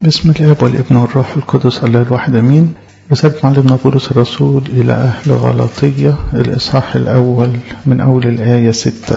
بسم الاب والابن والروح القدس الله الواحد امين رسالة معلمنا بولس الرسول إلى أهل غلطية الإصحاح الأول من أول الآية ستة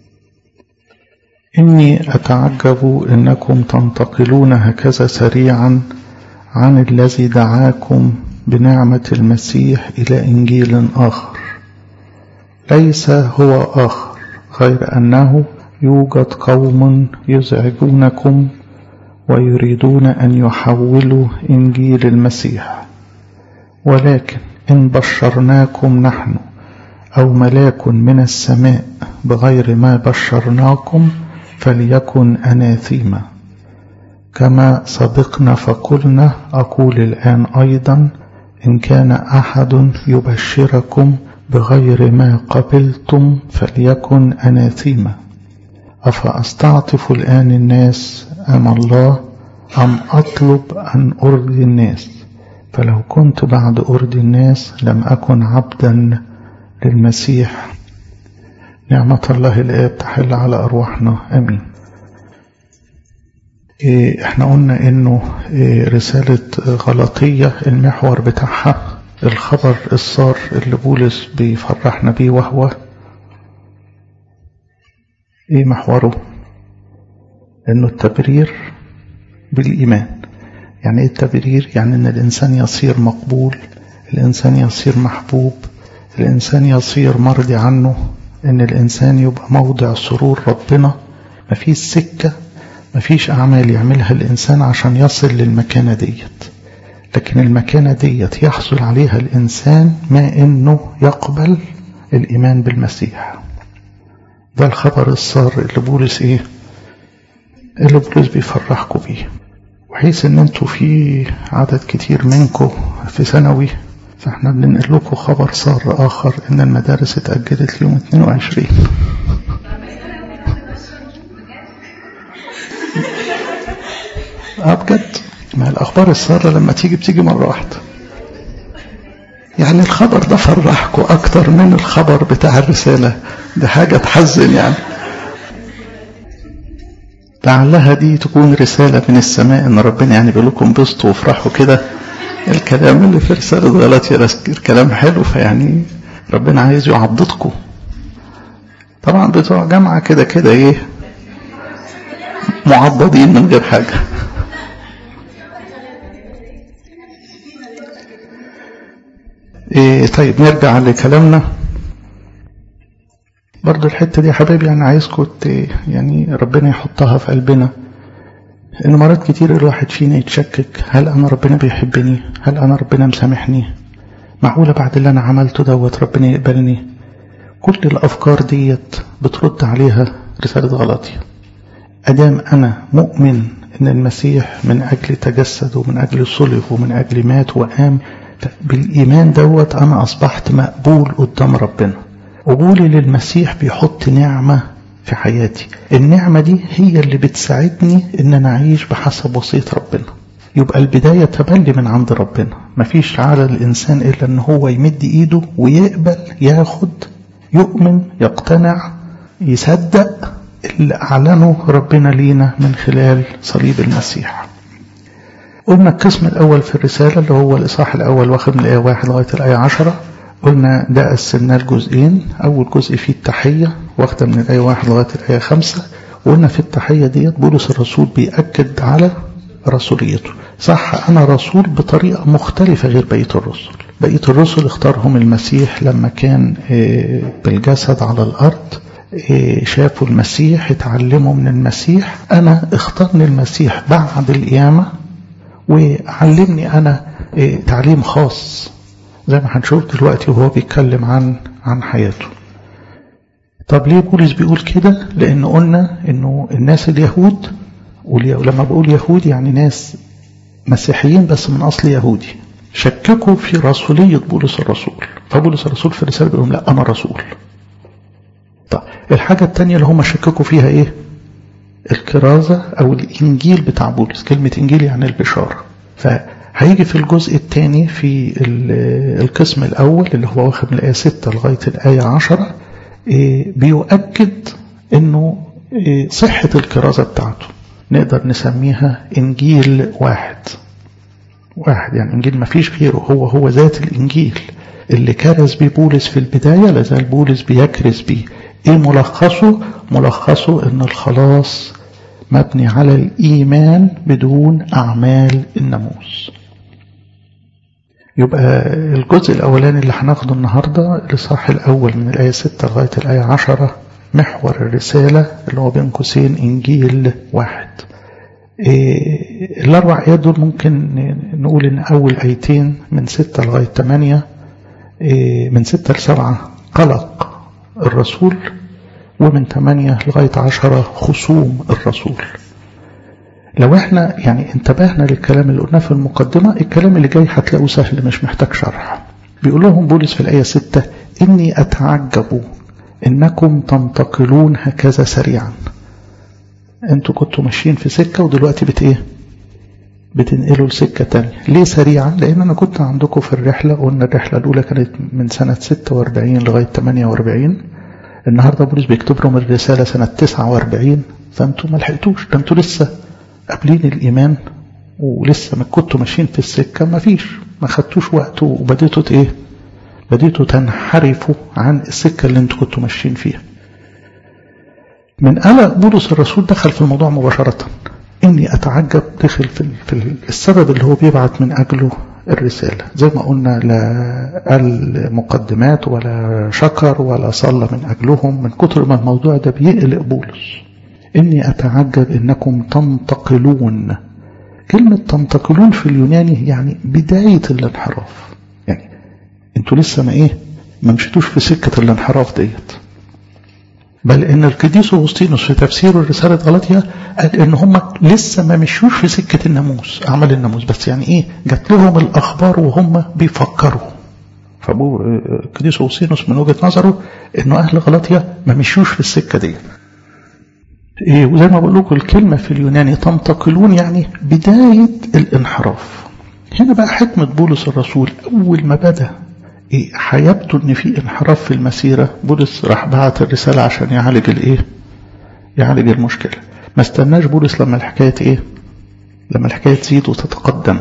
إني أتعجب إنكم تنتقلون هكذا سريعا عن الذي دعاكم بنعمة المسيح إلى إنجيل آخر ليس هو آخر غير أنه يوجد قوم يزعجونكم ويريدون أن يحولوا إنجيل المسيح ولكن إن بشرناكم نحن أو ملاك من السماء بغير ما بشرناكم فليكن أناثيما كما سبقنا فقلنا أقول الآن أيضا إن كان أحد يبشركم بغير ما قبلتم فليكن أناثيما أفأستعطف الآن الناس أم الله أم أطلب أن أرضي الناس فلو كنت بعد أرضي الناس لم أكن عبدا للمسيح نعمة الله الآب تحل على أرواحنا أمين إيه احنا قلنا انه إيه رسالة غلطية المحور بتاعها الخبر الصار اللي بولس بيفرحنا بيه وهو ايه محوره انه التبرير بالايمان يعني ايه التبرير يعني ان الانسان يصير مقبول الانسان يصير محبوب الانسان يصير مرضي عنه ان الانسان يبقى موضع سرور ربنا مفيش سكة مفيش اعمال يعملها الانسان عشان يصل للمكانة ديت لكن المكانة ديت يحصل عليها الانسان ما انه يقبل الايمان بالمسيح ده الخبر الصار اللي بولس ايه اللي بولس بيفرحكم بيه وحيث ان انتوا في عدد كتير منكم في ثانوي فاحنا بننقل لكم خبر صار اخر ان المدارس اتأجلت ليوم 22 اه بجد ما الاخبار السارة لما تيجي بتيجي مرة واحدة يعني الخبر ده فرحكم اكتر من الخبر بتاع الرسالة دي حاجة تحزن يعني لعلها دي تكون رسالة من السماء ان ربنا يعني بيقول لكم بسطوا وافرحوا كده الكلام اللي في رسالة غلطية كلام حلو فيعني ربنا عايز يعضدكم طبعا بتوع جامعة كده كده ايه معضدين من غير حاجة إيه طيب نرجع لكلامنا برضو الحتة دي يا حبايبي يعني عايزكم يعني ربنا يحطها في قلبنا إن مرات كتير الواحد فينا يتشكك هل أنا ربنا بيحبني هل أنا ربنا مسامحني معقولة بعد اللي أنا عملته دوت ربنا يقبلني كل الأفكار ديت بترد عليها رسالة غلطية أدام أنا مؤمن إن المسيح من أجل تجسد ومن أجل صلب ومن أجل مات وقام بالإيمان دوت أنا أصبحت مقبول قدام ربنا قبولي للمسيح بيحط نعمة في حياتي النعمة دي هي اللي بتساعدني ان انا اعيش بحسب وصية ربنا يبقى البداية تبلي من عند ربنا مفيش على الانسان الا ان هو يمد ايده ويقبل ياخد يؤمن يقتنع يصدق اللي اعلنه ربنا لينا من خلال صليب المسيح قلنا القسم الاول في الرسالة اللي هو الاصحاح الاول واخد من الايه واحد لغاية الايه عشرة قلنا ده قسمناه لجزئين أول جزء فيه التحية واخدة من الآية واحد لغاية الآية خمسة وقلنا في التحية ديت بولس الرسول بيأكد على رسوليته صح أنا رسول بطريقة مختلفة غير بقية الرسل بقية الرسل اختارهم المسيح لما كان بالجسد على الأرض شافوا المسيح اتعلموا من المسيح أنا اختارني المسيح بعد القيامة وعلمني أنا تعليم خاص زي ما هنشوف دلوقتي وهو بيتكلم عن عن حياته طب ليه بولس بيقول كده لان قلنا انه الناس اليهود ولما بقول يهود يعني ناس مسيحيين بس من اصل يهودي شككوا في رسولية بولس الرسول فبولس الرسول في الرسالة بيقول لا انا رسول طب الحاجة التانية اللي هم شككوا فيها ايه الكرازة او الانجيل بتاع بولس كلمة انجيل يعني البشارة ف هيجي في الجزء الثاني في القسم الأول اللي هو واخد من الآية 6 لغاية الآية 10 بيؤكد أنه صحة الكرازة بتاعته نقدر نسميها إنجيل واحد واحد يعني إنجيل ما فيش غيره هو هو ذات الإنجيل اللي كرز بيه بولس في البداية لازال بولس بيكرز بيه إيه ملخصه؟ ملخصه إن الخلاص مبني على الإيمان بدون أعمال الناموس يبقى الجزء الأولاني اللي هناخده النهاردة الإصحاح الأول من الآية 6 لغاية الآية 10 محور الرسالة اللي هو بين قوسين إنجيل واحد إيه الأربع آيات دول ممكن نقول إن أول آيتين من 6 لغاية 8 إيه من 6 ل 7 قلق الرسول ومن 8 لغاية 10 خصوم الرسول لو احنا يعني انتبهنا للكلام اللي قلناه في المقدمة الكلام اللي جاي هتلاقوه سهل مش محتاج شرح بيقول لهم بولس في الآية 6 إني أتعجب إنكم تنتقلون هكذا سريعا انتوا كنتوا ماشيين في سكة ودلوقتي بت ايه بتنقلوا لسكة تانية ليه سريعا لأن أنا كنت عندكم في الرحلة قلنا الرحلة الأولى كانت من سنة 46 لغاية 48 النهاردة بولس بيكتب لهم الرسالة سنة 49 فانتوا ما لحقتوش ده انتوا لسه قابلين الإيمان ولسه ما كنتوا ماشيين في السكة ما فيش ما خدتوش وقت وبديتوا ايه بديتوا تنحرفوا عن السكة اللي انتوا كنتوا ماشيين فيها من قلق بولس الرسول دخل في الموضوع مباشرة إني أتعجب دخل في, في السبب اللي هو بيبعت من أجله الرسالة زي ما قلنا لا قال مقدمات ولا شكر ولا صلى من أجلهم من كتر ما الموضوع ده بيقلق بولس إني أتعجب إنكم تنتقلون كلمة تنتقلون في اليوناني يعني بداية الانحراف يعني انتوا لسه ما ايه ما مشيتوش في سكة الانحراف ديت بل ان القديس اغسطينوس في تفسيره رسالة غلطية قال ان هم لسه ما مشوش في سكة الناموس اعمال الناموس بس يعني ايه جات لهم الاخبار وهم بيفكروا فابو القديس اغسطينوس من وجهة نظره انه اهل غلطية ما مشوش في السكة دي إيه وزي ما بقول لكم الكلمة في اليوناني تنتقلون يعني بداية الانحراف هنا بقى حكمة بولس الرسول أول ما بدأ إيه حيبته إن في انحراف في المسيرة بولس راح بعت الرسالة عشان يعالج الإيه؟ يعالج المشكلة ما استناش بولس لما الحكاية إيه؟ لما الحكاية تزيد وتتقدم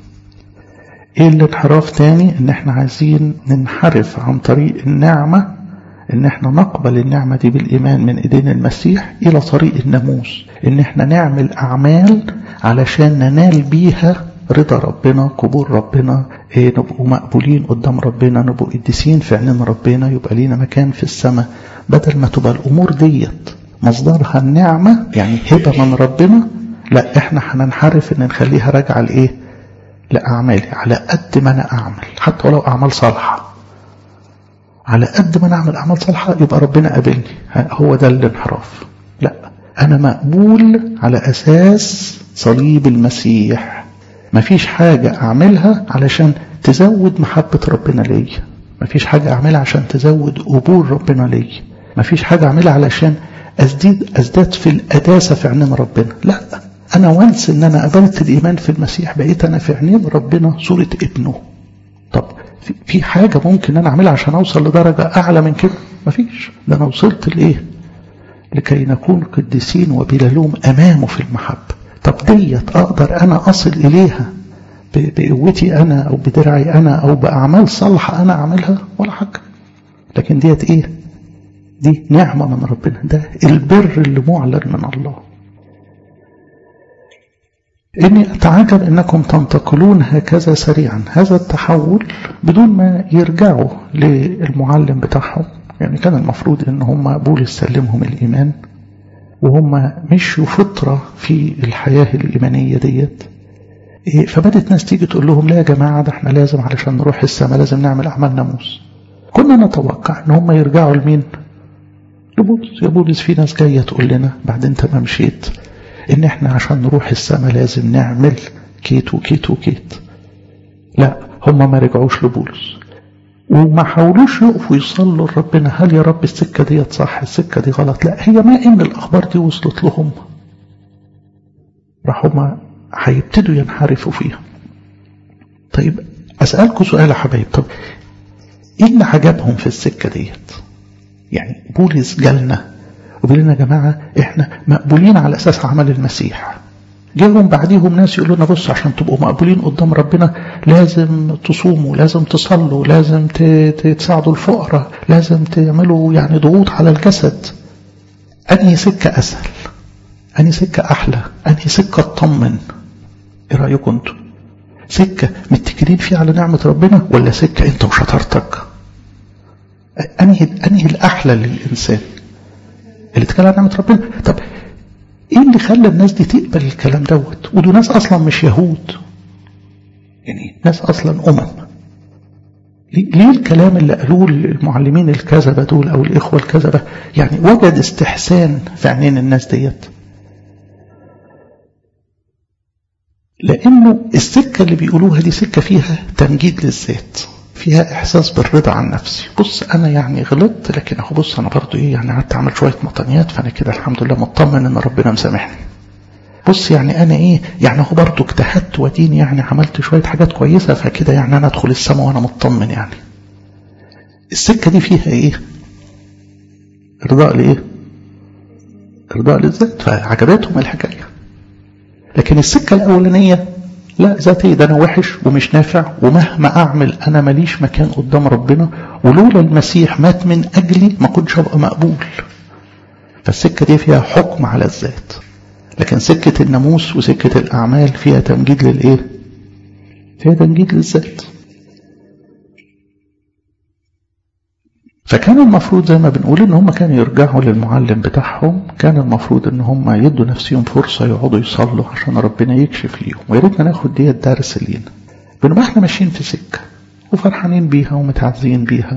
إيه الانحراف تاني؟ إن إحنا عايزين ننحرف عن طريق النعمة إن إحنا نقبل النعمة دي بالإيمان من إيدين المسيح إلى طريق الناموس إن إحنا نعمل أعمال علشان ننال بيها رضا ربنا قبول ربنا إيه نبقوا مقبولين قدام ربنا نبقوا قديسين في عينين ربنا يبقى لينا مكان في السماء بدل ما تبقى الأمور ديت مصدرها النعمة يعني هبة من ربنا لا احنا هننحرف ان نخليها راجعة لايه لأعمالي على قد ما انا اعمل حتى ولو اعمال صالحة على قد ما انا اعمل اعمال صالحة يبقى ربنا قابلني هو ده الانحراف لا انا مقبول على اساس صليب المسيح مفيش حاجة أعملها علشان تزود محبة ربنا ليا مفيش حاجة أعملها عشان تزود قبول ربنا ليا مفيش حاجة أعملها علشان أزداد أزداد في القداسة في عينين ربنا لا أنا وانس إن أنا قبلت الإيمان في المسيح بقيت أنا في عينين ربنا صورة ابنه طب في حاجة ممكن أنا أعملها عشان أوصل لدرجة أعلى من كده مفيش ده أنا وصلت لإيه لكي نكون قديسين وبلا لوم أمامه في المحبة طب ديت أقدر أنا أصل إليها بقوتي أنا أو بدرعي أنا أو بأعمال صالحة أنا أعملها ولا حاجة لكن ديت إيه دي نعمة من ربنا ده البر اللي معلن من الله إني أتعجب أنكم تنتقلون هكذا سريعا هذا التحول بدون ما يرجعوا للمعلم بتاعهم يعني كان المفروض أن هم بولس سلمهم الإيمان وهم مشوا فترة في الحياة الإيمانية ديت فبدت ناس تيجي تقول لهم لا يا جماعة ده احنا لازم علشان نروح السماء لازم نعمل أعمال ناموس كنا نتوقع ان هم يرجعوا لمين لبولس يا بولس في ناس جاية تقول لنا بعد انت ما مشيت ان احنا عشان نروح السماء لازم نعمل كيت وكيت وكيت لا هم ما رجعوش لبولس وما حاولوش يقفوا يصلوا لربنا هل يا رب السكة دي صح السكة دي غلط لا هي ما ان الاخبار دي وصلت لهم راحوا ما هيبتدوا ينحرفوا فيها طيب اسألكم سؤال يا حبايب طب ايه اللي عجبهم في السكة ديت يعني بولس جالنا وبيقول لنا يا جماعة احنا مقبولين على اساس عمل المسيح جيهم بعديهم ناس يقولوا لنا بص عشان تبقوا مقبولين قدام ربنا لازم تصوموا لازم تصلوا لازم تساعدوا الفقراء لازم تعملوا يعني ضغوط على الجسد أنهي سكة أسهل أنهي سكة أحلى أنهي سكة تطمن إيه رأيكم أنتم سكة متكلين فيها على نعمة ربنا ولا سكة أنت وشطارتك أنهي أنهي الأحلى للإنسان اللي اتكلم عن نعمة ربنا طب ايه اللي خلى الناس دي تقبل الكلام دوت ودول ناس اصلا مش يهود يعني ناس اصلا امم ليه الكلام اللي قالوه المعلمين الكذبة دول او الاخوة الكذبة يعني وجد استحسان في عينين الناس ديت لانه السكة اللي بيقولوها دي سكة فيها تمجيد للذات فيها احساس بالرضا عن نفسي بص انا يعني غلطت لكن اهو بص انا برضو ايه يعني قعدت اعمل شويه مطنيات فانا كده الحمد لله مطمن ان ربنا مسامحني بص يعني انا ايه يعني اهو برضو اجتهدت ودين يعني عملت شويه حاجات كويسه فكده يعني انا ادخل السماء وانا مطمن يعني السكه دي فيها ايه ارضاء لايه ارضاء للذات فعجبتهم الحكايه لكن السكه الاولانيه لا ذاتي ده انا وحش ومش نافع ومهما اعمل انا ماليش مكان قدام ربنا ولولا المسيح مات من اجلي ما كنتش ابقى مقبول فالسكه دي فيها حكم على الذات لكن سكه الناموس وسكه الاعمال فيها تمجيد للايه فيها تمجيد للذات فكان المفروض زي ما بنقول ان هم كانوا يرجعوا للمعلم بتاعهم كان المفروض ان هم يدوا نفسهم فرصة يقعدوا يصلوا عشان ربنا يكشف ليهم ويا ريتنا ناخد دي الدرس لينا بنبقى احنا ماشيين في سكة وفرحانين بيها ومتعزين بيها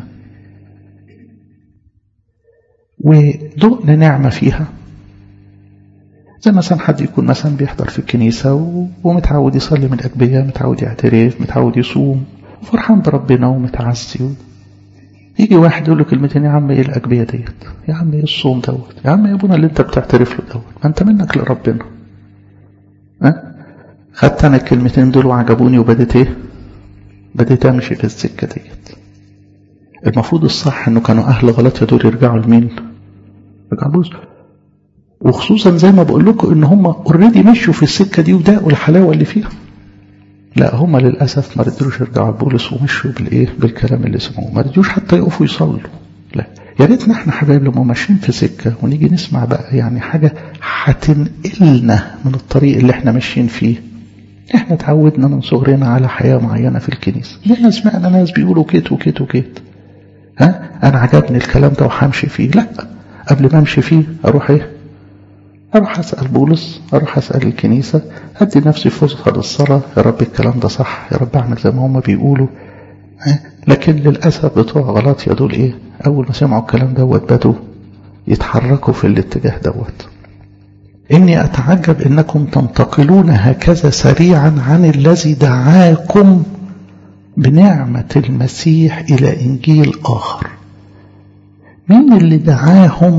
ودقنا نعمة فيها زي مثلا حد يكون مثلا بيحضر في الكنيسة ومتعود يصلي من الأجبية متعود يعترف متعود يصوم وفرحان بربنا ومتعزي يجي واحد يقول له كلمتين يا عم ايه الاجبيه ديت يا عم ايه الصوم دوت يا عم يا ابونا اللي انت بتعترف له دوت ما انت منك لربنا ها خدت انا الكلمتين دول وعجبوني وبديت ايه بديت امشي في السكه ديت المفروض الصح انه كانوا اهل غلط دول يرجعوا لمين يرجعوا لبوز وخصوصا زي ما بقول لكم ان هم اوريدي مشوا في السكه دي وداقوا الحلاوه اللي فيها لا هم للأسف ما ردوش يرجعوا لبولس ومشوا بالإيه بالكلام اللي سمعوه ما ردوش حتى يقفوا يصلوا لا يا ريتنا احنا حبايب لما ماشيين في سكة ونيجي نسمع بقى يعني حاجة هتنقلنا من الطريق اللي احنا ماشيين فيه احنا اتعودنا من صغرنا على حياة معينة في الكنيسة احنا سمعنا ناس بيقولوا كيت وكيت وكيت ها انا عجبني الكلام ده وهمشي فيه لا قبل ما امشي فيه اروح ايه أروح أسأل بولس أروح أسأل الكنيسة أدي نفسي فرصة للصلاة يا رب الكلام ده صح يا رب أعمل زي ما هم بيقولوا لكن للأسف بتوع غلط يا دول إيه أول ما سمعوا الكلام دوت بدوا يتحركوا في الاتجاه دوت إني أتعجب إنكم تنتقلون هكذا سريعا عن الذي دعاكم بنعمة المسيح إلى إنجيل آخر مين اللي دعاهم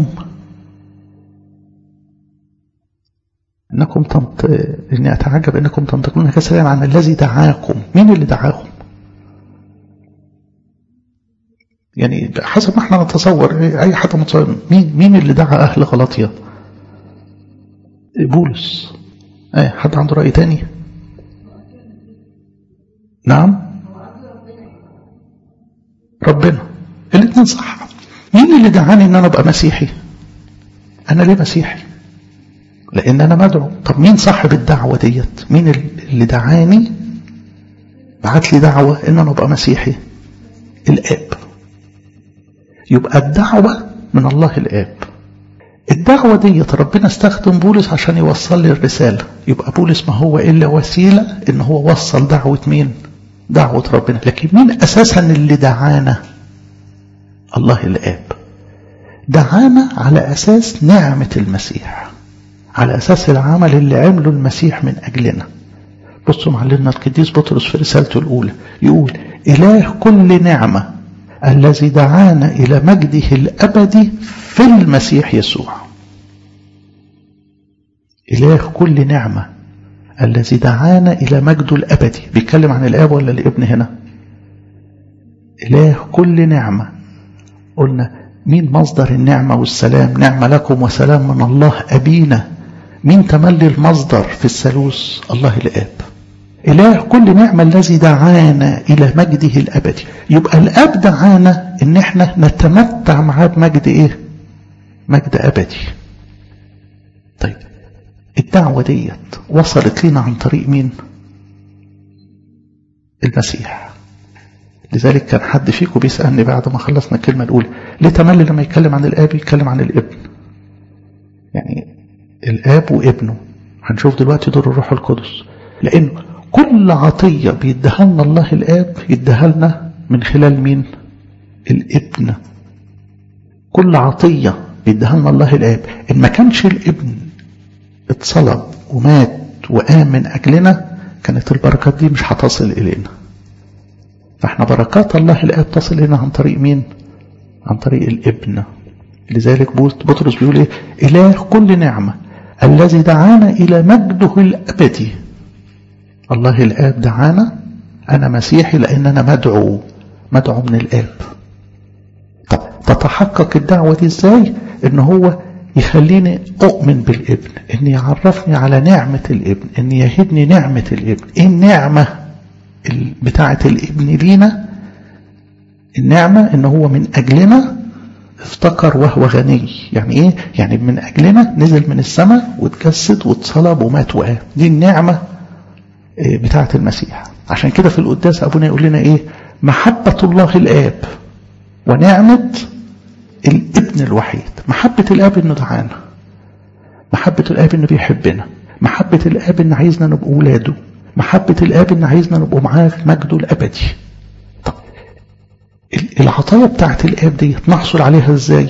انكم تنط... اني اتعجب انكم تنطقون كسرا عن الذي دعاكم مين اللي دعاهم يعني حسب ما احنا نتصور اي حد متصور مين مين اللي دعا اهل غلطية بولس اي حد عنده رأي تاني نعم ربنا الاثنين صح مين اللي دعاني ان انا ابقى مسيحي انا ليه مسيحي لان انا مدعو طب مين صاحب الدعوة ديت مين اللي دعاني بعت لي دعوة ان انا ابقى مسيحي الاب يبقى الدعوة من الله الاب الدعوة ديت ربنا استخدم بولس عشان يوصل لي الرسالة يبقى بولس ما هو إلا وسيلة إن هو وصل دعوة مين دعوة ربنا لكن مين أساسا اللي دعانا الله الآب دعانا على أساس نعمة المسيح على أساس العمل اللي عمله المسيح من أجلنا بصوا معلمنا القديس بطرس في رسالته الأولى يقول إله كل نعمة الذي دعانا إلى مجده الأبدي في المسيح يسوع إله كل نعمة الذي دعانا إلى مجده الأبدي بيتكلم عن الآب ولا الابن هنا إله كل نعمة قلنا مين مصدر النعمة والسلام نعمة لكم وسلام من الله أبينا مين تملي المصدر في الثالوث الله الآب إله كل نعمة الذي دعانا إلى مجده الأبدي يبقى الآب دعانا إن إحنا نتمتع معاه بمجد إيه مجد أبدي طيب الدعوة ديت وصلت لنا عن طريق مين المسيح لذلك كان حد فيكم بيسألني بعد ما خلصنا الكلمة الأولى ليه تملي لما يتكلم عن الآب يتكلم عن الابن يعني الآب وابنه هنشوف دلوقتي دور الروح القدس لأنه كل عطية بيديها لنا الله الآب يديها لنا من خلال مين الابن كل عطية بيديها لنا الله الآب إن ما كانش الابن اتصلب ومات وقام من أجلنا كانت البركات دي مش هتصل إلينا فاحنا بركات الله الآب تصل إلينا عن طريق مين عن طريق الابن لذلك بطرس بيقول ايه إله كل نعمة الذي دعانا إلى مجده الأبدي الله الآب دعانا أنا مسيحي لأن أنا مدعو مدعو من الآب طب تتحقق الدعوة دي إزاي إن هو يخليني أؤمن بالابن إن يعرفني على نعمة الابن إن يهدني نعمة الابن إيه النعمة بتاعة الابن لينا النعمة إن هو من أجلنا افتكر وهو غني يعني ايه يعني من اجلنا نزل من السماء واتجسد واتصلب ومات وقام دي النعمه بتاعه المسيح عشان كده في القداس ابونا يقول لنا ايه محبه الله الاب ونعمه الابن الوحيد محبه الاب انه دعانا محبه الاب انه بيحبنا محبه الاب انه عايزنا نبقى اولاده محبه الاب انه عايزنا نبقى معاه في مجده الابدي العطايا بتاعت الاب دي نحصل عليها ازاي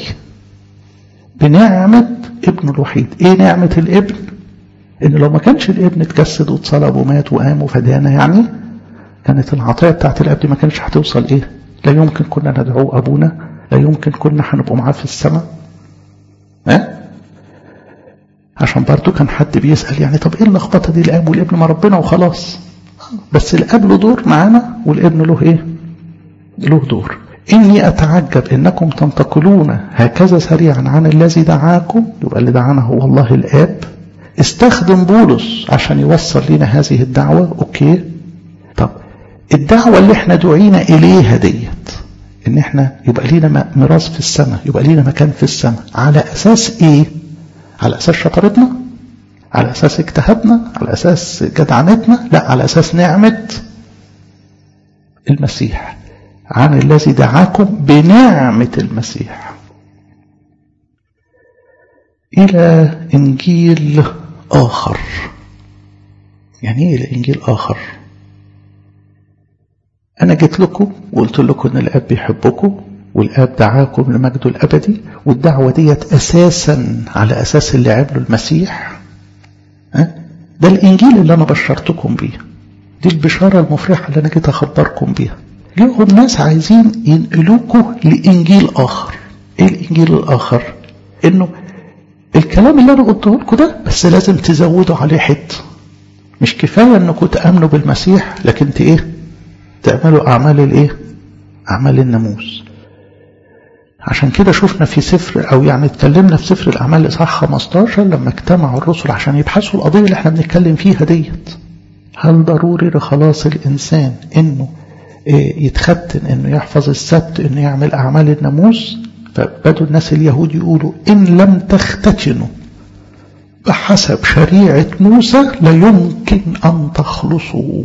بنعمة ابنه الوحيد ايه نعمة الابن ان لو ما كانش الابن اتجسد واتصلب ومات وقام وفدانا يعني كانت العطايا بتاعت الاب دي ما كانش هتوصل ايه لا يمكن كنا ندعوه ابونا لا يمكن كنا هنبقى معاه في السماء ها عشان برضو كان حد بيسأل يعني طب ايه اللخبطة دي الاب والابن ما ربنا وخلاص بس الاب له دور معانا والابن له ايه له دور إني أتعجب إنكم تنتقلون هكذا سريعا عن الذي دعاكم يبقى اللي دعانا هو الله الآب استخدم بولس عشان يوصل لنا هذه الدعوة أوكي طب الدعوة اللي احنا دعينا إليها ديت إن احنا يبقى لينا ميراث في السماء يبقى لينا مكان في السماء على أساس إيه؟ على أساس شطارتنا؟ على أساس اجتهادنا؟ على أساس جدعنتنا؟ لا على أساس نعمة المسيح عن الذي دعاكم بنعمة المسيح إلى إنجيل آخر يعني إيه إلى إنجيل آخر أنا جيت لكم وقلت لكم إن الآب بيحبكم والآب دعاكم لمجده الأبدي والدعوة ديت أساسا على أساس اللي عمله المسيح ده الإنجيل اللي أنا بشرتكم بيه دي البشارة المفرحة اللي أنا جيت أخبركم بيها جاءهم ناس عايزين ينقلوكوا لإنجيل آخر إيه الإنجيل الآخر إنه الكلام اللي أنا قلته لكم ده بس لازم تزودوا عليه حتة مش كفاية إنكم تأمنوا بالمسيح لكن ت إيه تعملوا أعمال الإيه أعمال الناموس عشان كده شفنا في سفر أو يعني اتكلمنا في سفر الأعمال إصحاح 15 لما اجتمعوا الرسل عشان يبحثوا القضية اللي احنا بنتكلم فيها ديت هل ضروري لخلاص الإنسان إنه يتختن انه يحفظ السبت انه يعمل اعمال الناموس فبدوا الناس اليهود يقولوا ان لم تختتنوا بحسب شريعة موسى لا يمكن ان تخلصوا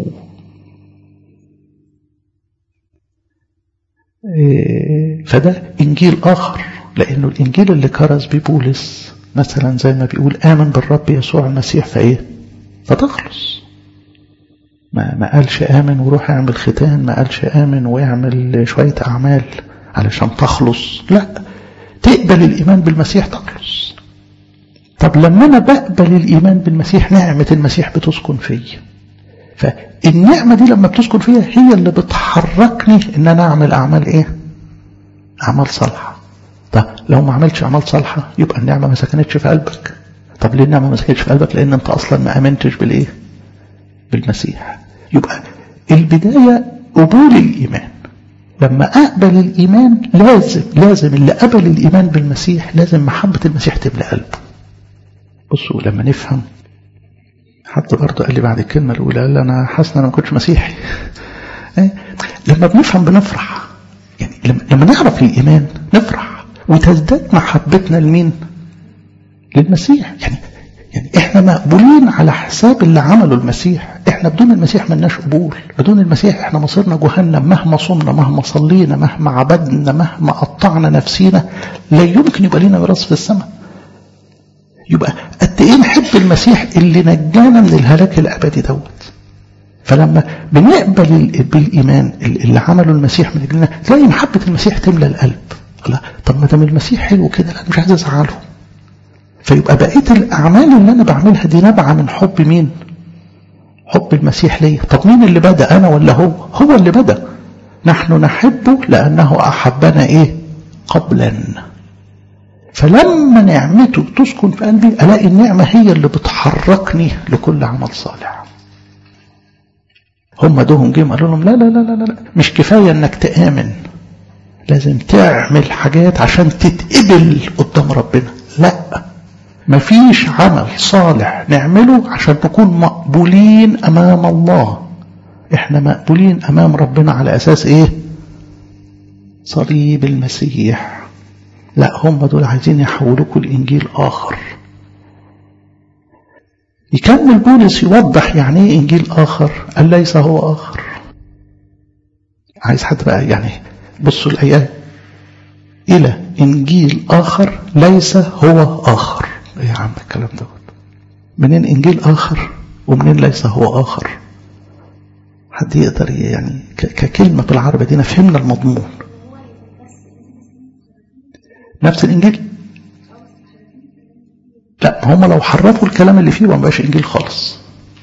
فده انجيل اخر لانه الانجيل اللي كرز ببولس مثلا زي ما بيقول امن بالرب يسوع المسيح فايه فتخلص ما ما قالش آمن وروح اعمل ختان ما قالش آمن واعمل شوية أعمال علشان تخلص لا تقبل الإيمان بالمسيح تخلص طب لما أنا بقبل الإيمان بالمسيح نعمة المسيح بتسكن فيا فالنعمة دي لما بتسكن فيا هي اللي بتحركني إن أنا أعمل أعمال إيه؟ أعمال صالحة طب لو ما عملتش أعمال صالحة يبقى النعمة ما سكنتش في قلبك طب ليه النعمة ما سكنتش في قلبك؟ لأن أنت أصلا ما آمنتش بالإيه؟ بالمسيح يبقى البداية قبول الإيمان لما أقبل الإيمان لازم لازم اللي قبل الإيمان بالمسيح لازم محبة المسيح تملى قلبه بصوا لما نفهم حتى برضه قال لي بعد الكلمة الأولى قال لي أنا حاسس إن أنا ما كنتش مسيحي لما بنفهم بنفرح يعني لما نعرف الإيمان نفرح وتزداد محبتنا لمين؟ للمسيح يعني يعني احنا مقبولين على حساب اللي عمله المسيح احنا بدون المسيح ملناش قبول بدون المسيح احنا مصيرنا جهنم مهما صمنا مهما صلينا مهما عبدنا مهما قطعنا نفسينا لا يمكن يبقى لنا ميراث في السماء يبقى قد ايه نحب المسيح اللي نجانا من الهلاك الابدي دوت فلما بنقبل بالايمان اللي عمله المسيح من اجلنا تلاقي محبه المسيح تملى القلب لا طب ما دام المسيح حلو كده لا مش عايز ازعله فيبقى بقيه الاعمال اللي انا بعملها دي نابعه من حب مين حب المسيح ليا طب مين اللي بدا انا ولا هو هو اللي بدا نحن نحبه لانه احبنا ايه قبلا فلما نعمته تسكن في قلبي الاقي النعمه هي اللي بتحركني لكل عمل صالح هم دوهم جم قالوا لهم لا لا لا لا لا مش كفايه انك تامن لازم تعمل حاجات عشان تتقبل قدام ربنا لا مفيش عمل صالح نعمله عشان نكون مقبولين امام الله احنا مقبولين امام ربنا على اساس ايه صليب المسيح لا هم دول عايزين يحولوكوا الانجيل اخر يكمل بولس يوضح يعني ايه انجيل اخر قال ليس هو اخر عايز حد بقى يعني بصوا الايات الى انجيل اخر ليس هو اخر ايه يا عم الكلام ده منين انجيل اخر ومنين ليس هو اخر حد يقدر يعني ككلمة بالعربي دينا فهمنا المضمون نفس الانجيل لا هم لو حرفوا الكلام اللي فيه ما بقاش انجيل خالص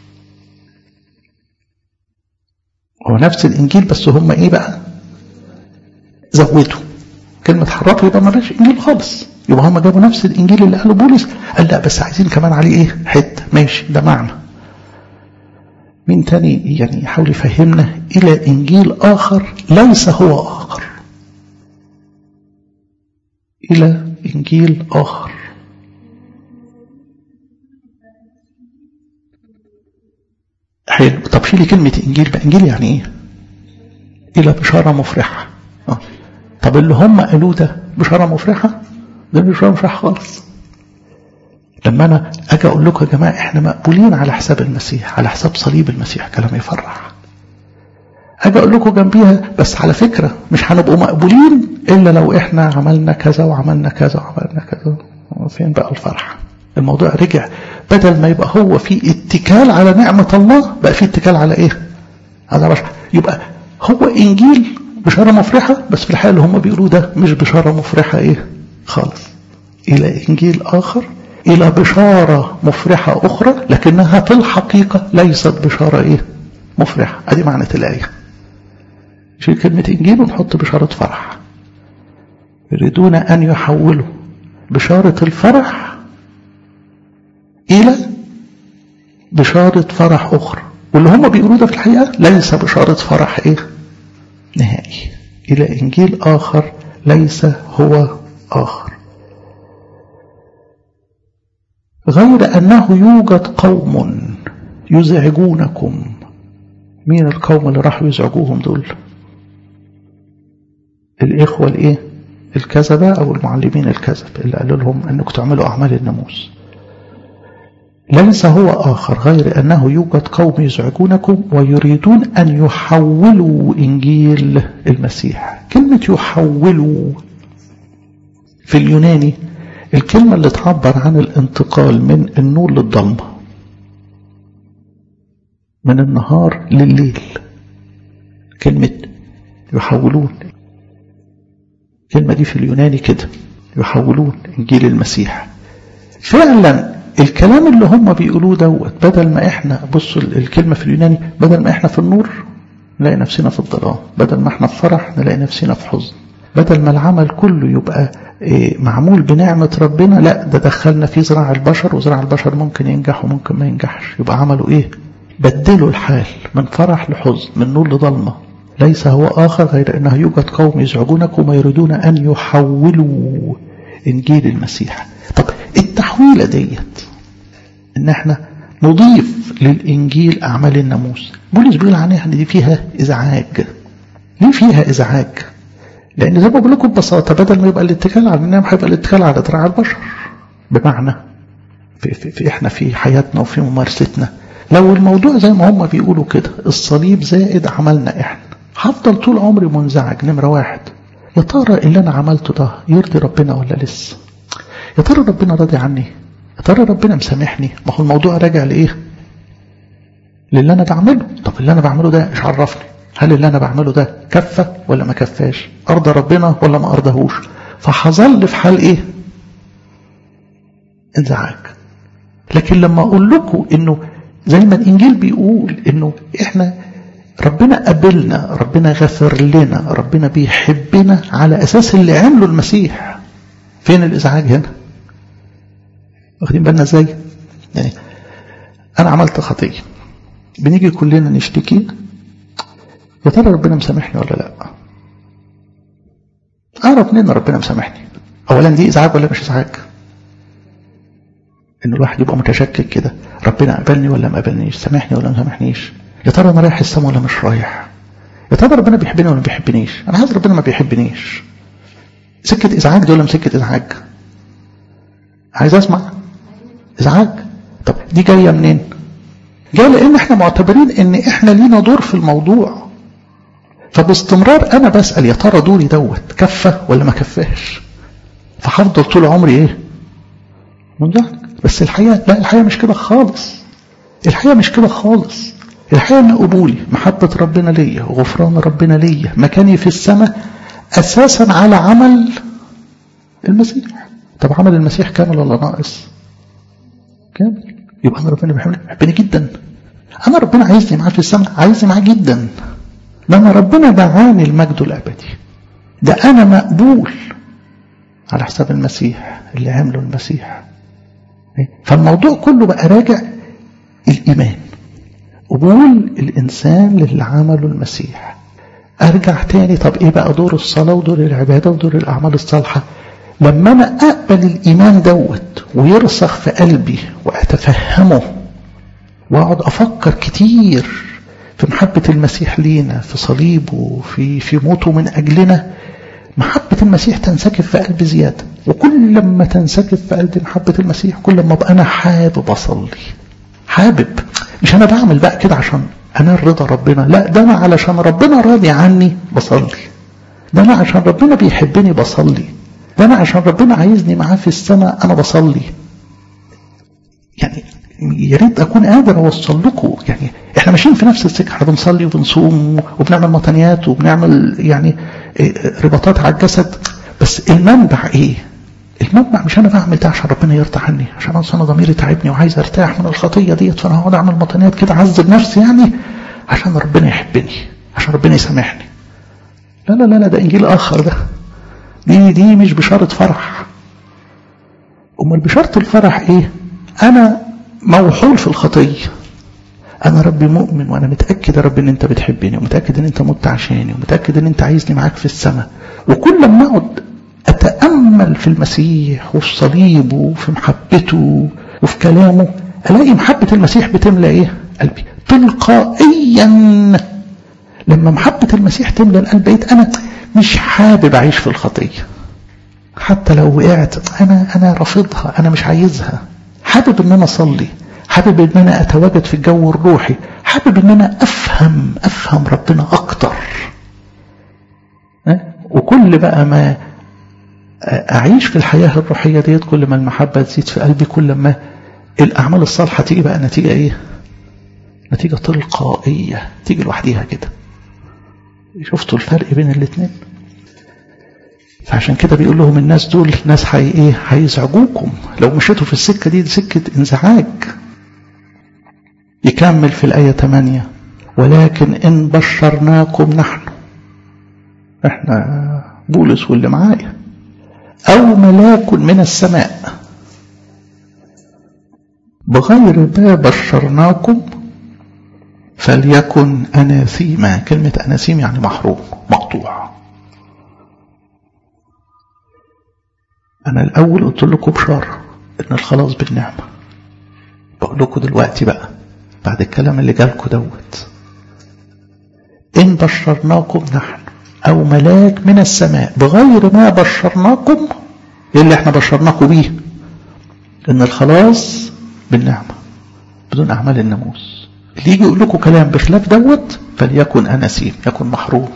هو نفس الانجيل بس هم ايه بقى زودوا كلمة حرفوا يبقى ما بقاش انجيل خالص يبقى هم جابوا نفس الانجيل اللي قاله بولس قال لا بس عايزين كمان عليه ايه حته ماشي ده معنى مين تاني يعني يحاول يفهمنا الى انجيل اخر ليس هو اخر الى انجيل اخر حلو طب شيلي كلمة انجيل بقى انجيل يعني ايه الى بشارة مفرحة آه. طب اللي هم قالوه ده بشارة مفرحة ده مش مفرح خالص لما انا اجي اقول لكم يا جماعه احنا مقبولين على حساب المسيح على حساب صليب المسيح كلام يفرح اجي اقول لكم جنبيها بس على فكره مش هنبقوا مقبولين الا لو احنا عملنا كذا وعملنا كذا وعملنا كذا فين بقى الفرح الموضوع رجع بدل ما يبقى هو في اتكال على نعمه الله بقى في اتكال على ايه على بشر يبقى هو انجيل بشاره مفرحه بس في الحقيقه اللي هم بيقولوه ده مش بشاره مفرحه ايه خالص الى انجيل اخر إلى بشارة مفرحة أخرى لكنها في الحقيقة ليست بشارة إيه؟ مفرحة أدي معنى الآية شيل كلمة إنجيل ونحط بشارة فرح يريدون أن يحولوا بشارة الفرح إلى بشارة فرح أخرى واللي هم بيقولوا ده في الحقيقة ليس بشارة فرح إيه؟ نهائي إلى إنجيل آخر ليس هو آخر غير أنه يوجد قوم يزعجونكم مين القوم اللي راحوا يزعجوهم دول الإخوة الإيه الكذبة أو المعلمين الكذب اللي قالوا لهم أنكم تعملوا أعمال الناموس ليس هو آخر غير أنه يوجد قوم يزعجونكم ويريدون أن يحولوا إنجيل المسيح كلمة يحولوا في اليوناني الكلمة اللي تعبر عن الانتقال من النور للظلمة من النهار لليل كلمة يحولون الكلمة دي في اليوناني كده يحولون إنجيل المسيح فعلا الكلام اللي هم بيقولوه دوت بدل ما احنا بصوا الكلمة في اليوناني بدل ما احنا في النور نلاقي نفسنا في الظلام بدل ما احنا في فرح نلاقي نفسنا في حزن بدل ما العمل كله يبقى معمول بنعمة ربنا لا ده دخلنا في زراع البشر وزراع البشر ممكن ينجح وممكن ما ينجحش يبقى عملوا ايه بدلوا الحال من فرح لحزن من نور لظلمة ليس هو آخر غير أنه يوجد قوم يزعجونكم ويريدون أن يحولوا إنجيل المسيح طب التحويلة ديت ان احنا نضيف للانجيل اعمال الناموس بولس بيقول عنها ان دي فيها ازعاج ليه فيها ازعاج لان زي ما بقول لكم ببساطه بدل ما يبقى الاتكال على النعم هيبقى الاتكال على ذراع البشر بمعنى في, في, في احنا في حياتنا وفي ممارستنا لو الموضوع زي ما هم بيقولوا كده الصليب زائد عملنا احنا هفضل طول عمري منزعج نمرة واحد يا ترى اللي انا عملته ده يرضي ربنا ولا لسه يا ترى ربنا راضي عني يا ترى ربنا مسامحني ما هو الموضوع راجع لايه للي انا بعمله طب اللي انا بعمله ده ايش عرفني هل اللي انا بعمله ده كفى ولا ما كفاش ارضى ربنا ولا ما ارضهوش فهظل في حال ايه انزعاج لكن لما اقول لكم انه زي ما الانجيل بيقول انه احنا ربنا قبلنا ربنا غفر لنا ربنا بيحبنا على اساس اللي عمله المسيح فين الازعاج هنا واخدين بالنا ازاي يعني انا عملت خطيه بنيجي كلنا نشتكي يا ترى ربنا مسامحني ولا لا اعرف منين ربنا مسامحني اولا دي ازعاج ولا مش ازعاج ان الواحد يبقى متشكك كده ربنا قبلني ولا ما قبلنيش سامحني ولا ما سامحنيش يا ترى انا رايح السما ولا مش رايح يا ترى ربنا بيحبني ولا ما بيحبنيش انا عايز ربنا ما بيحبنيش سكه ازعاج دي ولا سكه ازعاج عايز اسمع ازعاج طب دي جايه منين جايه لان احنا معتبرين ان احنا لينا دور في الموضوع فباستمرار انا بسال يا ترى دوري دوت كفى ولا ما كفاش فهفضل طول عمري ايه منزعج بس الحقيقه لا الحقيقه مش كده خالص الحقيقه مش كده خالص الحقيقه ان قبولي محبه ربنا ليا وغفران ربنا ليا مكاني في السماء اساسا على عمل المسيح طب عمل المسيح كامل ولا ناقص كامل يبقى انا ربنا بيحبني بيحبني جدا انا ربنا عايزني معاه في السماء عايزني معاه جدا ده انا ربنا دعاني المجد الابدي ده انا مقبول على حساب المسيح اللي عمله المسيح فالموضوع كله بقى راجع الايمان قبول الانسان للي عمله المسيح ارجع تاني طب ايه بقى دور الصلاه ودور العباده ودور الاعمال الصالحه لما انا اقبل الايمان دوت ويرسخ في قلبي واتفهمه واقعد افكر كتير في محبة المسيح لينا في صليبه في في موته من اجلنا محبة المسيح تنسكب في قلبي زيادة وكل لما تنسكب في قلبي محبة المسيح كل ما ابقى انا حابب اصلي حابب مش انا بعمل بقى كده عشان انا رضا ربنا لا ده انا علشان ربنا راضي عني بصلي ده انا عشان ربنا بيحبني بصلي ده انا عشان ربنا عايزني معاه في السماء انا بصلي يعني يا ريت اكون قادر اوصل لكم يعني احنا ماشيين في نفس السكه احنا بنصلي وبنصوم وبنعمل مطنيات وبنعمل يعني رباطات على الجسد بس المنبع ايه؟ المنبع مش انا بعمل ده عشان ربنا يرضى عني عشان انا ضميري تعبني وعايز ارتاح من الخطيه ديت فانا هقعد اعمل مطنيات كده اعذب نفسي يعني عشان ربنا يحبني عشان ربنا يسامحني لا لا لا لا ده انجيل اخر ده دي دي مش بشارة فرح امال بشارة الفرح ايه انا موحول في الخطية انا ربي مؤمن وانا متأكد يا رب ان انت بتحبني ومتأكد ان انت مت عشاني ومتأكد ان انت عايزني معاك في السماء وكل ما اقعد اتأمل في المسيح وفي صليبه وفي محبته وفي كلامه الاقي محبة المسيح بتملى ايه قلبي تلقائيا لما محبة المسيح تملى القلب بقيت انا مش حابب اعيش في الخطية حتى لو وقعت انا انا رافضها انا مش عايزها حابب ان انا اصلي حابب ان انا اتواجد في الجو الروحي حابب ان انا افهم افهم ربنا اكتر وكل بقى ما اعيش في الحياة الروحية ديت كل ما المحبة تزيد في قلبي كل ما الاعمال الصالحة تيجي بقى نتيجة ايه نتيجة تلقائية تيجي لوحديها كده شفتوا الفرق بين الاثنين فعشان كده بيقول لهم الناس دول ناس حي ايه هيزعجوكم لو مشيتوا في السكة دي, دي سكة انزعاج يكمل في الآية 8 ولكن إن بشرناكم نحن احنا بولس واللي معايا أو ملاك من السماء بغير ما بشرناكم فليكن أناثيما كلمة أناثيم يعني محروم مقطوع أنا الأول قلت لكم بشارة إن الخلاص بالنعمة بقول لكم دلوقتي بقى بعد الكلام اللي جالكم دوت إن بشرناكم نحن أو ملاك من السماء بغير ما بشرناكم إيه اللي احنا بشرناكم بيه إن الخلاص بالنعمة بدون أعمال الناموس اللي يجي يقول لكم كلام بخلاف دوت فليكن أنسيم يكن محروم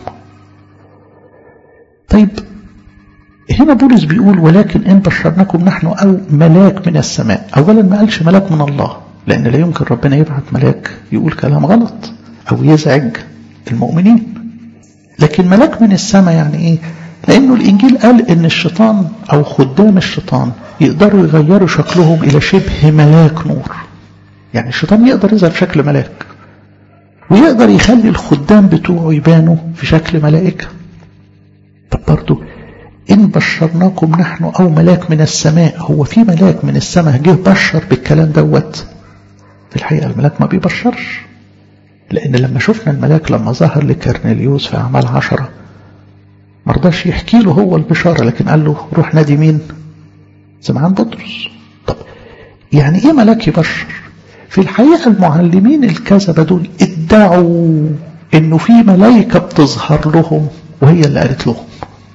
طيب هنا بولس بيقول ولكن إن بشرناكم نحن أو ملاك من السماء أولا ما قالش ملاك من الله لأن لا يمكن ربنا يبعث ملاك يقول كلام غلط أو يزعج المؤمنين لكن ملاك من السماء يعني إيه لأنه الإنجيل قال إن الشيطان أو خدام الشيطان يقدروا يغيروا شكلهم إلى شبه ملاك نور يعني الشيطان يقدر يظهر شكل ملاك ويقدر يخلي الخدام بتوعه يبانوا في شكل ملائكة طب برضو إن بشرناكم نحن أو ملاك من السماء هو في ملاك من السماء جه بشر بالكلام دوت في الحقيقة الملاك ما بيبشرش لأن لما شفنا الملاك لما ظهر لكرنيليوس في أعمال عشرة مرضاش يحكي له هو البشارة لكن قال له روح نادي مين سمعان بطرس طب يعني ايه ملاك يبشر في الحقيقة المعلمين الكذبة دول ادعوا انه في ملائكة بتظهر لهم وهي اللي قالت لهم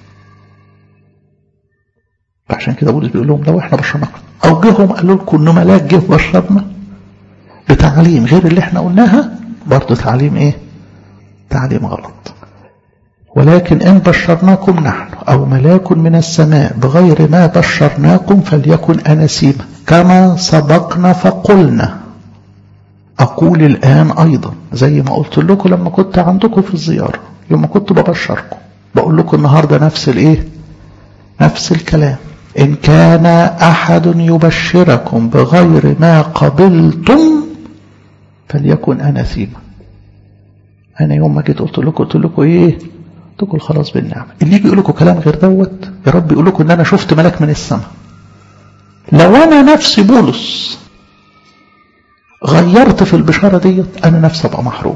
فعشان كده بولس بيقول لهم لو احنا بشرناكم او جيهم قالوا لكم انه ملاك جه بشرنا بتعليم غير اللي احنا قلناها برضه تعليم ايه تعليم غلط ولكن إن بشرناكم نحن أو ملاك من السماء بغير ما بشرناكم فليكن أنسيما كما سبقنا فقلنا أقول الآن أيضا زي ما قلت لكم لما كنت عندكم في الزيارة لما كنت ببشركم بقول لكم النهاردة نفس الإيه نفس الكلام إن كان أحد يبشركم بغير ما قبلتم فليكن أنسيما أنا يوم ما جيت قلت لكم قلت لكم إيه قلت لكم خلاص بالنعمة اللي يجي يقول لكم كلام غير دوت يا رب يقول لكم ان انا شفت ملاك من السماء لو انا نفسي بولس غيرت في البشارة ديت انا نفسي ابقى محروم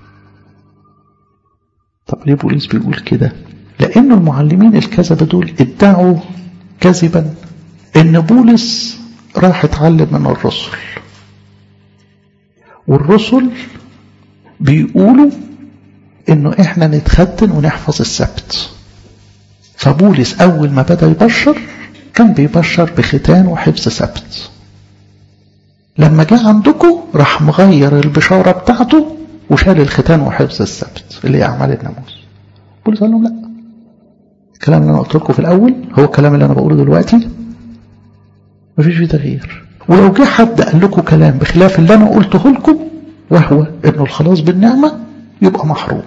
طب ليه بولس بيقول كده لان المعلمين الكذبة دول ادعوا كذبا ان بولس راح اتعلم من الرسل والرسل بيقولوا انه احنا نتختن ونحفظ السبت فبولس اول ما بدا يبشر كان بيبشر بختان وحفظ سبت لما جه عندكم راح مغير البشاره بتاعته وشال الختان وحفظ السبت اللي هي اعمال الناموس بولس قال لهم لا الكلام اللي انا قلت لكم في الاول هو الكلام اللي انا بقوله دلوقتي مفيش فيه تغيير ولو جه حد قال لكم كلام بخلاف اللي انا قلته لكم وهو انه الخلاص بالنعمه يبقى محروم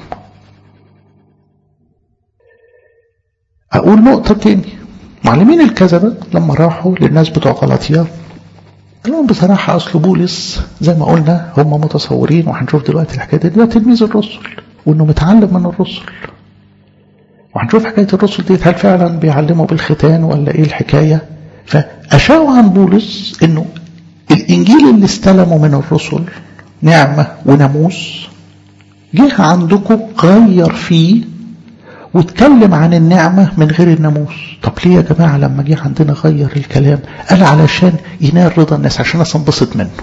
أقول نقطة تاني معلمين الكذبة لما راحوا للناس بتوع غلطية قال لهم بصراحة أصل بولس زي ما قلنا هم متصورين وهنشوف دلوقتي الحكاية دي ده تلميذ الرسل وإنه متعلم من الرسل وهنشوف حكاية الرسل دي هل فعلا بيعلموا بالختان ولا إيه الحكاية فأشاعوا عن بولس إنه الإنجيل اللي استلموا من الرسل نعمة وناموس جه عندكم غير فيه واتكلم عن النعمة من غير الناموس طب ليه يا جماعة لما جه عندنا غير الكلام قال علشان ينال رضا الناس عشان الناس انبسط منه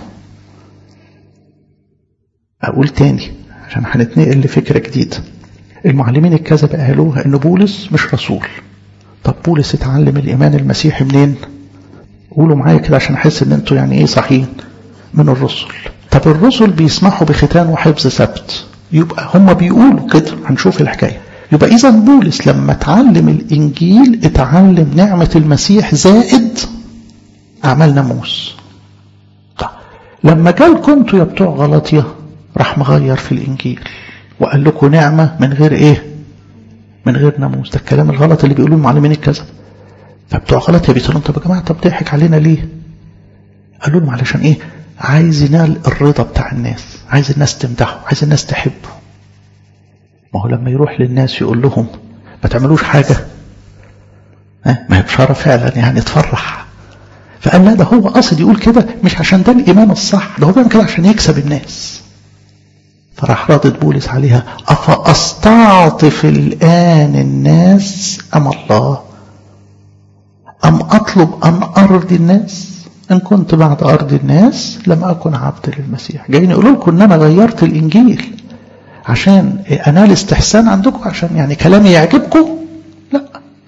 أقول تاني عشان هنتنقل لفكرة جديدة المعلمين الكذبة قالوا ان بولس مش رسول طب بولس اتعلم الإيمان المسيحي منين قولوا معايا كده عشان أحس ان انتوا يعني ايه صحيين من الرسل طب الرسل بيسمحوا بختان وحفظ سبت يبقى هم بيقولوا كده هنشوف الحكاية يبقى إذا بولس لما اتعلم الإنجيل اتعلم نعمة المسيح زائد أعمال ناموس طيب لما جالكم انتوا يا بتوع غلطية راح مغير في الإنجيل وقال لكم نعمة من غير إيه من غير ناموس ده الكلام الغلط اللي بيقولوه المعلمين الكذب فبتوع غلطية بيقولوا طب يا جماعة طب ضحك علينا ليه قالوا لهم علشان إيه عايز ينال الرضا بتاع الناس عايز الناس تمدحه عايز الناس تحبه ما هو لما يروح للناس يقول لهم ما تعملوش حاجة ها ما هي بشارة فعلا يعني تفرح فقال لا ده هو قصد يقول كده مش عشان ده الإيمان الصح ده هو بيعمل كده عشان يكسب الناس فراح رادد بولس عليها أفأستعطف الآن الناس أم الله أم أطلب أن أرضي الناس إن كنت بعد أرض الناس لم أكن عبد للمسيح جايين يقولوا لكم إن أنا غيرت الإنجيل عشان أنال استحسان عندكم عشان يعني كلامي يعجبكم لا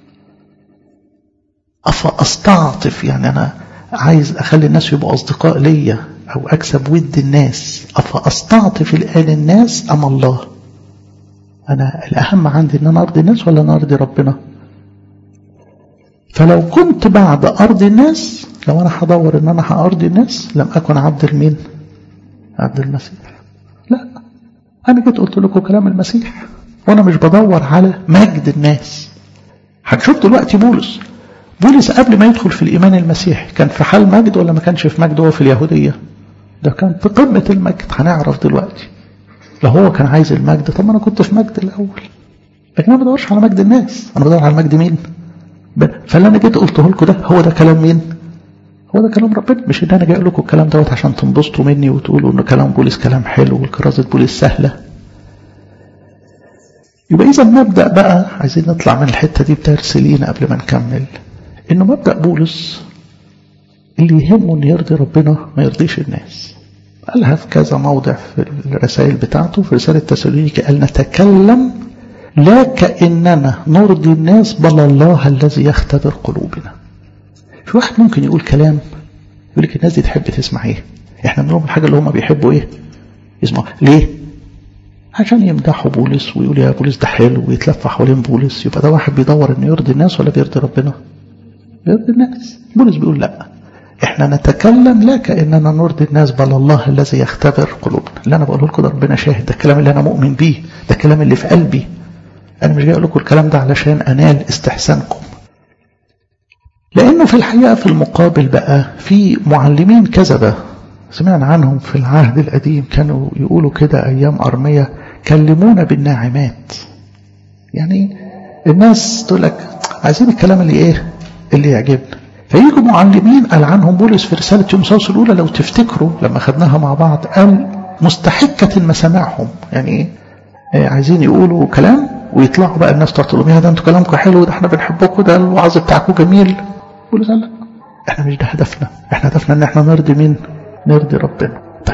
أفأستعطف يعني أنا عايز أخلي الناس يبقوا أصدقاء ليا أو أكسب ود الناس أفأستعطف الآن الناس أم الله أنا الأهم عندي إن أنا أرضي الناس ولا أنا أرضي ربنا فلو كنت بعد أرض الناس لو أنا هدور إن أنا هأرضي الناس لم أكن عبد المين عبد المسيح لا أنا جيت قلت لكم كلام المسيح وأنا مش بدور على مجد الناس هنشوف دلوقتي بولس بولس قبل ما يدخل في الإيمان المسيحي كان في حال مجد ولا ما كانش في مجد هو في اليهودية ده كان في قمة المجد هنعرف دلوقتي لو هو كان عايز المجد طب ما أنا كنت في مجد الأول لكن أنا ما بدورش على مجد الناس أنا بدور على مجد مين فاللي أنا جيت قلته لكم ده هو ده كلام مين هو ده كلام ربنا مش ان انا جاي لكم الكلام دوت عشان تنبسطوا مني وتقولوا ان كلام بولس كلام حلو والكرازة بولس سهلة يبقى اذا المبدأ بقى عايزين نطلع من الحتة دي بترسلين قبل ما نكمل انه مبدأ بولس اللي يهمه ان يرضي ربنا ما يرضيش الناس قالها في كذا موضع في الرسائل بتاعته في رسالة تسالونيكي قال نتكلم لا كأننا نرضي الناس بل الله الذي يختبر قلوبنا في واحد ممكن يقول كلام يقول لك الناس دي تحب تسمع ايه احنا بنقول الحاجة اللي هم بيحبوا ايه يسمعوا ليه عشان يمدحوا بولس ويقول يا بولس ده حلو ويتلف حوالين بولس يبقى ده واحد بيدور انه يرضي الناس ولا بيرضي ربنا بيرضي الناس بولس بيقول لا احنا نتكلم لا كاننا نرضي الناس بل الله الذي يختبر قلوبنا اللي انا بقوله لكم ده ربنا شاهد ده الكلام اللي انا مؤمن بيه ده الكلام اللي في قلبي انا مش جاي اقول لكم الكلام ده علشان انال استحسانكم لانه في الحقيقه في المقابل بقى في معلمين كذبه سمعنا عنهم في العهد القديم كانوا يقولوا كده ايام ارميه كلمونا بالناعمات يعني الناس تقول لك عايزين الكلام اللي ايه اللي يعجبنا فيجوا معلمين قال عنهم بولس في رسالة تيموثاوس الأولى لو تفتكروا لما خدناها مع بعض قال مستحكة مسامعهم يعني ايه عايزين يقولوا كلام ويطلعوا بقى الناس تقول لهم يا ده انتوا كلامكم حلو ده احنا بنحبكم ده الوعظ بتاعكم جميل بولس قال لا احنا مش ده هدفنا احنا هدفنا ان احنا نرضي مين نرضي ربنا طيب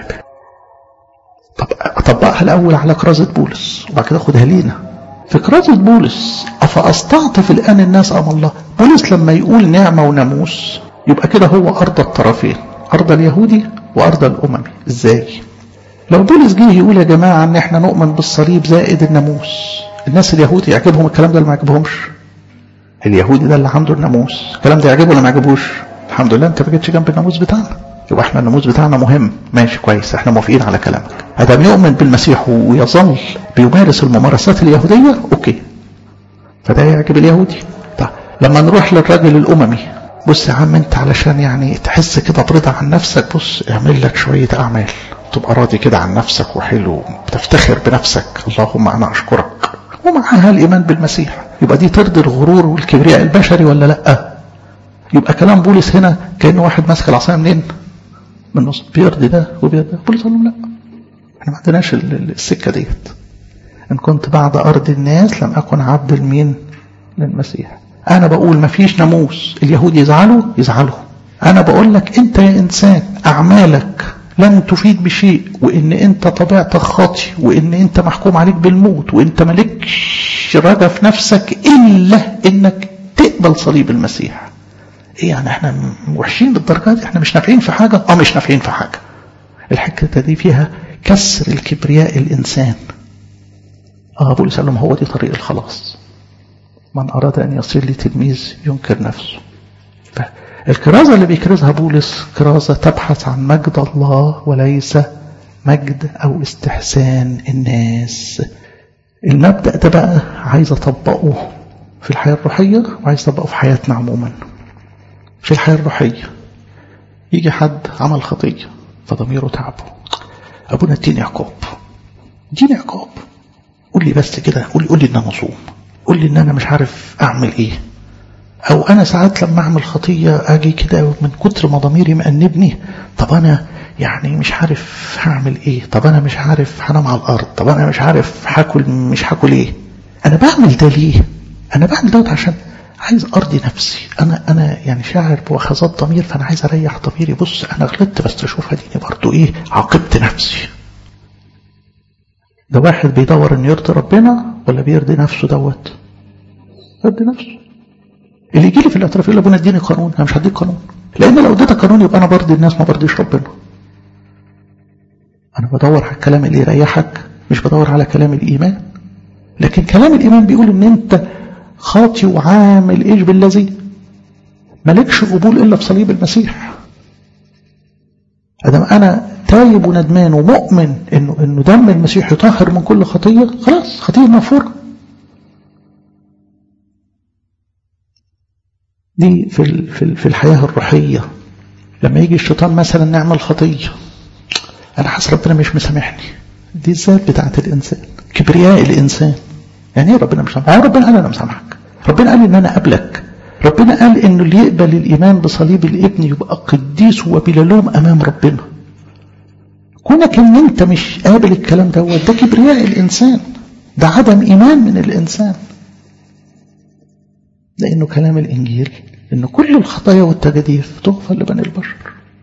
طب اطبقها الاول على كرازة بولس وبعد كده اخدها لينا في كرازة بولس أفأستعطف الآن الناس أم الله بولس لما يقول نعمة وناموس يبقى كده هو أرض الطرفين أرض اليهودي وأرض الأممي إزاي لو بولس جه يقول يا جماعة أن احنا نؤمن بالصليب زائد الناموس الناس اليهودي يعجبهم الكلام ده اللي ما يعجبهمش اليهودي ده اللي عنده الناموس الكلام ده يعجبه ولا ما يعجبوش الحمد لله انت ما جيتش جنب الناموس بتاعنا يبقى احنا الناموس بتاعنا مهم ماشي كويس احنا موافقين على كلامك ادم يؤمن بالمسيح ويظل بيمارس الممارسات اليهوديه اوكي فده يعجب اليهودي طيب لما نروح للراجل الاممي بص يا عم انت علشان يعني تحس كده برضا عن نفسك بص اعمل لك شويه اعمال تبقى راضي كده عن نفسك وحلو بتفتخر بنفسك اللهم انا اشكرك ومعها الايمان بالمسيح يبقى دي ترضي الغرور والكبرياء البشري ولا لا يبقى كلام بولس هنا كانه واحد ماسك العصايه منين من النص بيرضي ده وبيرضي ده بولس قال لهم لا احنا ما عندناش السكه ديت ان كنت بعد ارض الناس لم اكن عبد المين للمسيح انا بقول ما فيش ناموس اليهود يزعلوا يزعلوا انا بقول لك انت يا انسان اعمالك لن تفيد بشيء وان انت طبيعتك خاطي وان انت محكوم عليك بالموت وانت مالكش رجا في نفسك الا انك تقبل صليب المسيح ايه يعني احنا وحشين بالدرجه دي احنا مش نافعين في حاجه اه مش نافعين في حاجه الحكايه دي فيها كسر الكبرياء الانسان اه بولس قال لهم هو دي طريق الخلاص من اراد ان يصير لي تلميذ ينكر نفسه الكرازه اللي بيكرزها بولس كرازه تبحث عن مجد الله وليس مجد او استحسان الناس المبدا ده بقى عايز اطبقه في الحياه الروحيه وعايز اطبقه في حياتنا عموما في الحياة الروحية يجي حد عمل خطية فضميره تعبه أبونا اديني عقاب اديني عقاب قول لي بس كده قول لي قول لي ان انا مصوم قول لي ان انا مش عارف اعمل ايه او انا ساعات لما اعمل خطيه اجي كده من كتر ما ضميري مأنبني طب انا يعني مش عارف هعمل ايه طب انا مش عارف هنام على الارض طب انا مش عارف هاكل مش هاكل ايه انا بعمل ده ليه انا بعمل دوت عشان عايز ارضي نفسي انا انا يعني شاعر بوخزات ضمير فانا عايز اريح ضميري بص انا غلطت بس اشوف اديني برضو ايه عاقبت نفسي ده واحد بيدور انه يرضي ربنا ولا بيرضي نفسه دوت يرضي نفسه اللي يجي لي في الاعتراف يقول ابونا اديني قانون انا مش هديك قانون لان لو اديتك قانون يبقى انا برضي الناس ما برضيش ربنا انا بدور على الكلام اللي يريحك مش بدور على كلام الايمان لكن كلام الايمان بيقول ان انت خاطي وعامل ايش بالذي مالكش قبول الا في صليب المسيح ادم انا تايب وندمان ومؤمن انه انه دم المسيح يطهر من كل خطيه خلاص خطيه مغفوره دي في في في الحياه الروحيه لما يجي الشيطان مثلا نعمل خطيه انا حاسس ربنا مش مسامحني دي الذات بتاعت الانسان كبرياء الانسان يعني ايه ربنا مش مسامحك يعني ربنا قال انا مسامحك ربنا قال ان انا قبلك ربنا قال انه اللي يقبل الايمان بصليب الابن يبقى قديس وبلا لوم امام ربنا كونك ان انت مش قابل الكلام دوت ده كبرياء الانسان ده عدم ايمان من الانسان لانه كلام الانجيل ان كل الخطايا والتجاديف تغفر لبني البشر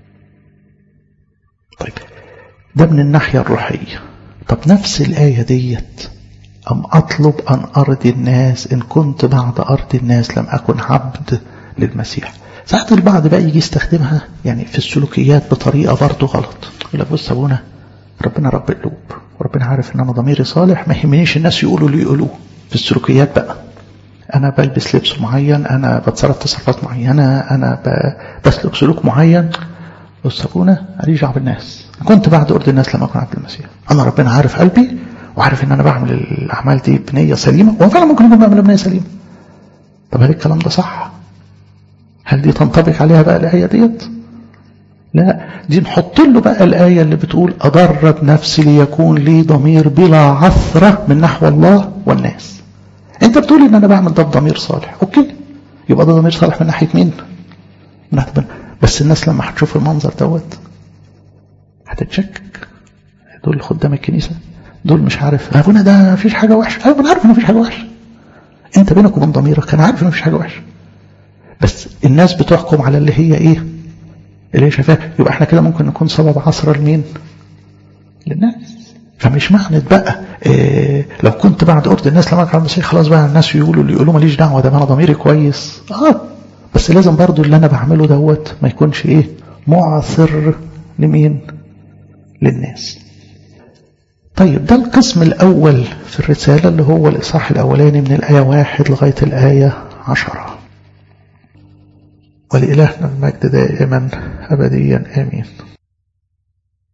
طيب ده من الناحيه الروحيه طب نفس الايه ديت أم أطلب أن أرضي الناس إن كنت بعد أرض الناس لم أكن عبد للمسيح ساعات البعض بقى يجي يستخدمها يعني في السلوكيات بطريقة برضه غلط يقول لك بص أبونا ربنا رب قلوب وربنا عارف إن أنا ضميري صالح ما يهمنيش الناس يقولوا اللي يقولوه في السلوكيات بقى أنا بلبس لبس معين أنا بتصرف تصرفات معينة أنا بسلك سلوك معين بص أبونا ماليش دعوة بالناس كنت بعد أرض الناس لم أكن عبد المسيح أنا ربنا عارف قلبي وعارف ان انا بعمل الاعمال دي بنيه سليمه وهو فعلا ممكن يكون بعمل بنيه سليمه طب هل الكلام ده صح هل دي تنطبق عليها بقى الايه ديت لا دي نحط له بقى الايه اللي بتقول ادرب نفسي ليكون لي ضمير بلا عثره من نحو الله والناس انت بتقول ان انا بعمل ده بضمير صالح اوكي يبقى ده ضمير صالح من ناحيه مين من ناحيه بس الناس لما هتشوف المنظر دوت هتتشكك دول خدام الكنيسه دول مش عارف ابونا ده مفيش حاجه وحشه ايوه انا عارف ان مفيش حاجه وحشه انت بينك وبين ضميرك انا عارف ان مفيش حاجه وحشه بس الناس بتحكم على اللي هي ايه اللي هي شايفاه يبقى احنا كده ممكن نكون سبب عصر لمين للناس فمش معنى بقى إيه لو كنت بعد أرض الناس لما كان المسيح خلاص بقى الناس يقولوا اللي يقولوا ماليش دعوه ده انا ضميري كويس اه بس لازم برضو اللي انا بعمله دوت ما يكونش ايه معثر لمين للناس طيب ده القسم الأول في الرسالة اللي هو الإصحاح الأولاني من الآية واحد لغاية الآية عشرة ولإلهنا المجد دائما أبديا آمين